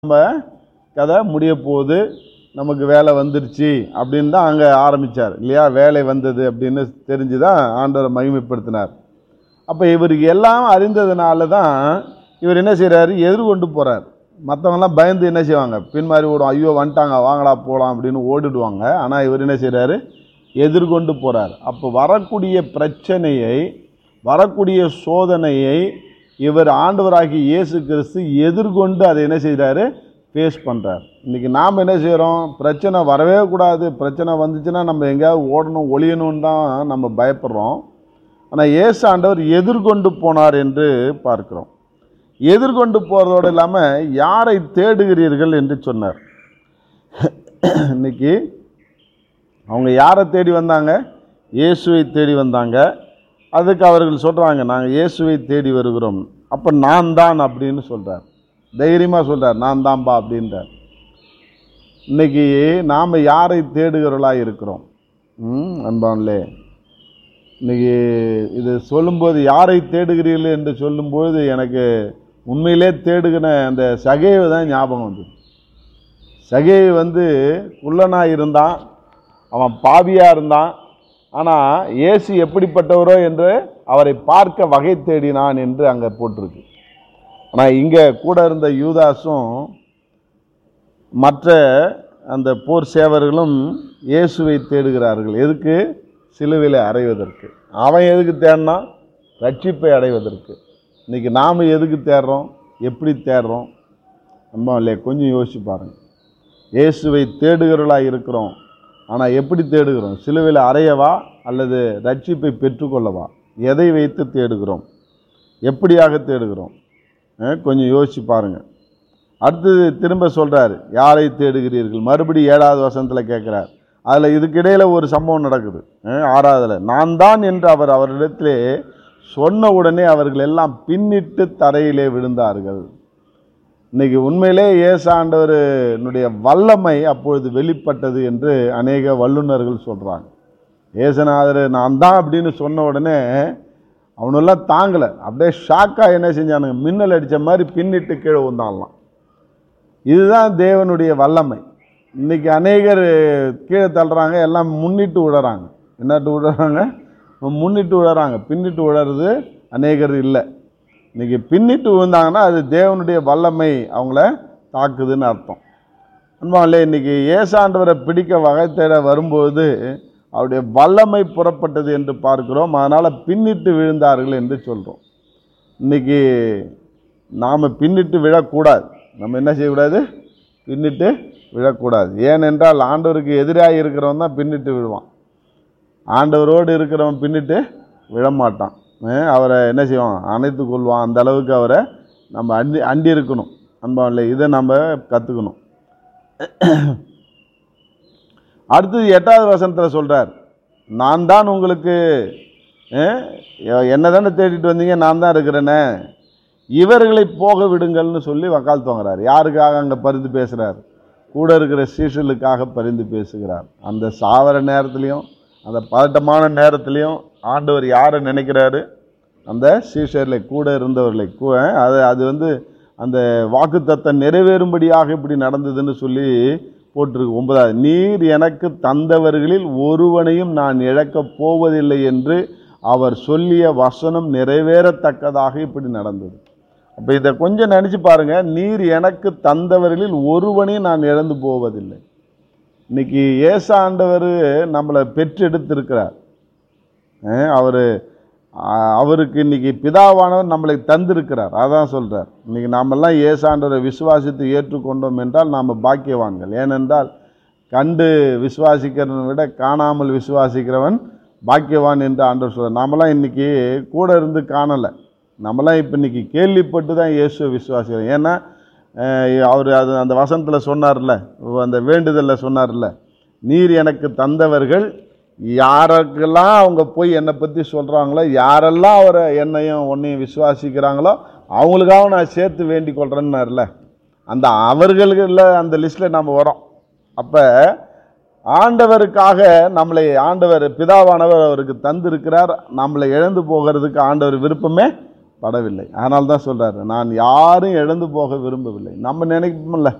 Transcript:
நம்ம கதை முடிய போகுது நமக்கு வேலை வந்துருச்சு அப்படின்னு தான் அங்கே ஆரம்பித்தார் இல்லையா வேலை வந்தது அப்படின்னு தெரிஞ்சு தான் ஆண்டவரை மகிமைப்படுத்தினார் அப்போ இவருக்கு எல்லாம் அறிந்ததுனால தான் இவர் என்ன செய்கிறாரு எதிர்கொண்டு போகிறார் மற்றவங்கலாம் பயந்து என்ன செய்வாங்க பின்மாறி ஓடும் ஐயோ வந்துட்டாங்க வாங்கடா போகலாம் அப்படின்னு ஓடிடுவாங்க ஆனால் இவர் என்ன செய்கிறாரு எதிர்கொண்டு போகிறார் அப்போ வரக்கூடிய பிரச்சனையை வரக்கூடிய சோதனையை இவர் ஆண்டவராகி இயேசு கிறிஸ்து எதிர்கொண்டு அதை என்ன செய்கிறாரு ஃபேஸ் பண்ணுறார் இன்றைக்கி நாம் என்ன செய்கிறோம் பிரச்சனை வரவே கூடாது பிரச்சனை வந்துச்சுன்னா நம்ம எங்கேயாவது ஓடணும் ஒளியணும்னு தான் நம்ம பயப்படுறோம் ஆனால் இயேசு ஆண்டவர் எதிர்கொண்டு போனார் என்று பார்க்கிறோம் எதிர்கொண்டு போகிறதோடு இல்லாமல் யாரை தேடுகிறீர்கள் என்று சொன்னார் இன்னைக்கு அவங்க யாரை தேடி வந்தாங்க இயேசுவை தேடி வந்தாங்க அதுக்கு அவர்கள் சொல்கிறாங்க நாங்கள் இயேசுவை தேடி வருகிறோம் அப்போ நான் தான் அப்படின்னு சொல்கிறார் தைரியமாக சொல்கிறார் நான் தான்பா அப்படின்றார் இன்னைக்கு நாம் யாரை தேடுகிறவர்களாக இருக்கிறோம் ம் அன்பான்லே இன்னைக்கு இது சொல்லும்போது யாரை தேடுகிறீர்கள் என்று சொல்லும்போது எனக்கு உண்மையிலே தேடுகிற அந்த சகைவை தான் ஞாபகம் வந்தது சகையை வந்து குள்ளனாக இருந்தான் அவன் பாவியாக இருந்தான் ஆனால் இயேசு எப்படிப்பட்டவரோ என்று அவரை பார்க்க வகை தேடினான் என்று அங்கே போட்டிருக்கு ஆனால் இங்கே கூட இருந்த யூதாஸும் மற்ற அந்த போர் சேவர்களும் இயேசுவை தேடுகிறார்கள் எதுக்கு சிலுவையில் அடைவதற்கு அவன் எதுக்கு தேடினா ரட்சிப்பை அடைவதற்கு இன்றைக்கி நாம் எதுக்கு தேடுறோம் எப்படி தேடுறோம் நம்ம இல்லையா கொஞ்சம் யோசிச்சு பாருங்கள் இயேசுவை தேடுகிறவர்களாக இருக்கிறோம் ஆனால் எப்படி தேடுகிறோம் சிலுவையில் அறையவா அல்லது ரட்சிப்பை பெற்றுக்கொள்ளவா எதை வைத்து தேடுகிறோம் எப்படியாக தேடுகிறோம் அஹ், கொஞ்சம் யோசிச்சு பாருங்கள் அடுத்தது திரும்ப சொல்கிறார் யாரை தேடுகிறீர்கள் மறுபடி ஏழாவது வசனத்தில் கேட்குறார் அதில் இதுக்கிடையில் ஒரு சம்பவம் நடக்குது அஹ், ஆறாவதுல நான் தான் என்று அவர் அவரிடத்திலே சொன்ன உடனே அவர்கள் எல்லாம் பின்னிட்டு தரையிலே விழுந்தார்கள் இன்னைக்கு உண்மையிலே ஏசாண்டவருடைய வல்லமை அப்பொழுது வெளிப்பட்டது என்று அநேக வல்லுநர்கள் சொல்கிறாங்க ஏசநாதர் நான் தான் அப்படின்னு சொன்ன உடனே அவனெல்லாம் தாங்கலை அப்படியே ஷாக்காக என்ன செஞ்சானுங்க மின்னல் அடித்த மாதிரி பின்னிட்டு கீழே வந்தாங்களாம் இதுதான் தேவனுடைய வல்லமை இன்னைக்கு அநேகர் கீழே தள்ளுறாங்க எல்லாம் முன்னிட்டு விடுறாங்க என்னட்டு விடுறாங்க முன்னிட்டு விடுறாங்க பின்னிட்டு விடுறது அநேகர் இல்லை இன்னைக்கு பின்னிட்டு விழுந்தாங்கன்னா அது தேவனுடைய வல்லமை அவங்கள தாக்குதுன்னு அர்த்தம் அன்பாவில்லை இன்னைக்கு ஏசாண்டவரை பிடிக்க வகை தேட வரும்போது அவருடைய வல்லமை புறப்பட்டது என்று பார்க்கிறோம் அதனால் பின்னிட்டு விழுந்தார்கள் என்று சொல்கிறோம் இன்னைக்கு நாம் பின்னிட்டு விழக்கூடாது நம்ம என்ன செய்யக்கூடாது பின்னிட்டு விழக்கூடாது ஏனென்றால் ஆண்டவருக்கு எதிராக இருக்கிறவன் தான் பின்னிட்டு விழுவான் ஆண்டவரோடு இருக்கிறவன் பின்னிட்டு விழமாட்டான் அஹ் அவரை என்ன செய்வான் அணைத்து கொள்வான் அந்த அளவுக்கு அவரை நம்ம அண்டி அண்டி இருக்கணும் அன்பாவில்லை இதை நம்ம கற்றுக்கணும் அடுத்தது எட்டாவது வசனத்தில் சொல்கிறார் நான் தான் உங்களுக்கு என்ன தானே தேடிட்டு வந்தீங்க நான் தான் இருக்கிறேனே இவர்களை போக விடுங்கள்னு சொல்லி வக்கால் தோங்குறார் யாருக்காக அங்கே பரிந்து பேசுகிறார் கூட இருக்கிற சீசலுக்காக பரிந்து பேசுகிறார் அந்த சாவர நேரத்துலையும் அந்த பதட்டமான நேரத்துலையும் ஆண்டவர் யாரை நினைக்கிறாரு அந்த சீஷர்களை கூட இருந்தவர்களை கூ அது அது வந்து அந்த வாக்குத்தத்தம் நிறைவேறும்படியாக இப்படி நடந்ததுன்னு சொல்லி போட்டிருக்கு ஒன்பதாவது நீர் எனக்கு தந்தவர்களில் ஒருவனையும் நான் இழக்கப் போவதில்லை என்று அவர் சொல்லிய வசனம் நிறைவேறத்தக்கதாக இப்படி நடந்தது அப்போ இதை கொஞ்சம் நினச்சி பாருங்க நீர் எனக்கு தந்தவர்களில் ஒருவனையும் நான் இழந்து போவதில்லை இன்னைக்கு ஏசாண்டவர் நம்மளை பெற்றெடுத்திருக்கிறார் அவர் அவருக்கு இன்னைக்கு பிதாவானவர் நம்மளை தந்திருக்கிறார் அதான் சொல்கிறார் இன்னைக்கு நாமெல்லாம் ஏசாண்டவரை விசுவாசித்து ஏற்றுக்கொண்டோம் என்றால் நாம் பாக்கியவான்கள் ஏனென்றால் கண்டு விசுவாசிக்கிறவனை விட காணாமல் விசுவாசிக்கிறவன் பாக்கியவான் என்று ஆண்டவர் சொல்கிறார் நாமெல்லாம் இன்னைக்கு கூட இருந்து காணலை நம்மலாம் இப்போ இன்னைக்கு கேள்விப்பட்டு தான் இயேசுவை விசுவாசிக்கிறோம் ஏன்னா அவர் அது அந்த வசனத்தில் சொன்னார்ல அந்த வேண்டுதலில் சொன்னார்ல நீர் எனக்கு தந்தவர்கள் யாருக்கெல்லாம் அவங்க போய் என்னை பற்றி சொல்கிறாங்களோ யாரெல்லாம் அவரை என்னையும் உன்னையும் விசுவாசிக்கிறாங்களோ அவங்களுக்காக நான் சேர்த்து வேண்டிக் கொள்கிறேன்னார்ல அந்த அவர்களுக்குள்ள அந்த லிஸ்ட்டில் நம்ம வரோம் அப்போ ஆண்டவருக்காக நம்மளை ஆண்டவர் பிதாவானவர் அவருக்கு தந்திருக்கிறார் நம்மளை இழந்து போகிறதுக்கு ஆண்டவர் விருப்பமே படவில்லை அதனால தான் சொல்றாரு நான் யாரும் இழந்து போக விரும்பவில்லை நம்ம நினைப்போம்ல